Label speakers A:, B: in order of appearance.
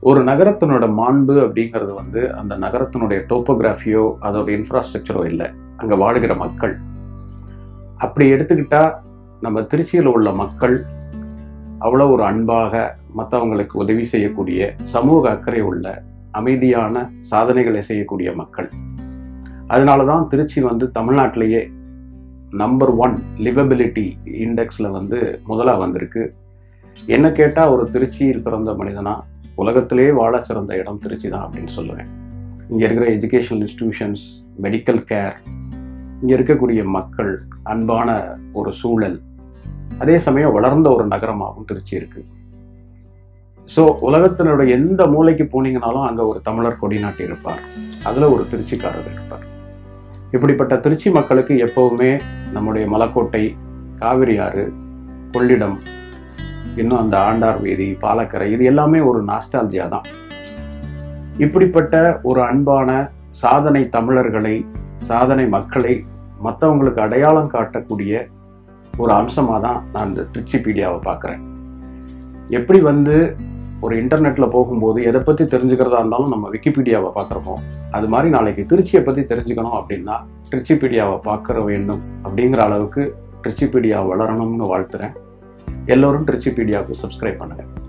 A: ஒரு நகரத்தினோட மாண்பு அப்படிங்கிறது வந்து அந்த நகரத்தினுடைய டோப்போகிராஃபியோ அதோட இன்ஃப்ராஸ்ட்ரக்சரோ இல்லை அங்கே வாழுகிற மக்கள் அப்படி எடுத்துக்கிட்டா நம்ம திருச்சியில் உள்ள மக்கள் அவ்வளோ ஒரு அன்பாக மற்றவங்களுக்கு உதவி செய்யக்கூடிய சமூக அக்கறை உள்ள அமைதியான சாதனைகளை செய்யக்கூடிய மக்கள் அதனால தான் திருச்சி வந்து தமிழ்நாட்டிலேயே நம்பர் ஒன் லிவபிலிட்டி இண்டெக்ஸில் வந்து முதலாக வந்திருக்கு என்ன கேட்டால் ஒரு திருச்சியில் பிறந்த மனிதனா உலகத்திலே வாழ சிறந்த இடம் திருச்சி தான் அப்படின்னு சொல்லுவேன் இங்கே இருக்கிற எஜுகேஷனல் இன்ஸ்டிடியூஷன்ஸ் மெடிக்கல் கேர் இங்கே இருக்கக்கூடிய மக்கள் அன்பான ஒரு சூழல் அதே சமயம் வளர்ந்த ஒரு நகரமாகவும் திருச்சி இருக்கு ஸோ உலகத்தினுடைய எந்த மூலைக்கு போனீங்கனாலும் அங்கே ஒரு தமிழர் கொடி நாட்டி இருப்பார் அதில் ஒரு திருச்சிக்காரர் இருப்பார் இப்படிப்பட்ட திருச்சி மக்களுக்கு எப்பவுமே நம்முடைய மலக்கோட்டை காவிரி ஆறு கொள்ளிடம் இன்னும் அந்த ஆண்டார் வீதி பாலக்கரை இது எல்லாமே ஒரு நாஸ்டாலஜியா தான் இப்படிப்பட்ட ஒரு அன்பான சாதனை தமிழர்களை சாதனை மக்களை மற்றவங்களுக்கு அடையாளம் காட்டக்கூடிய ஒரு அம்சமாக தான் நான் இந்த ட்ரிச்சிபீடியாவை பார்க்குறேன் எப்படி வந்து ஒரு இன்டர்நெட்டில் போகும்போது எதை பற்றி தெரிஞ்சுக்கிறதா இருந்தாலும் நம்ம விக்கிபீடியாவை பார்க்குறோமோ அது மாதிரி நாளைக்கு திருச்சியை பற்றி தெரிஞ்சுக்கணும் அப்படின்னா ட்ரிச்சிபீடியாவை பார்க்குற வேண்டும் அப்படிங்கிற அளவுக்கு ட்ரிச்சிபீடியா வளரணும்னு வாழ்த்துறேன் எல்லோரும் ட்ரிச்சிபீடியாவுக்கு சப்ஸ்கிரைப் பண்ணுங்கள்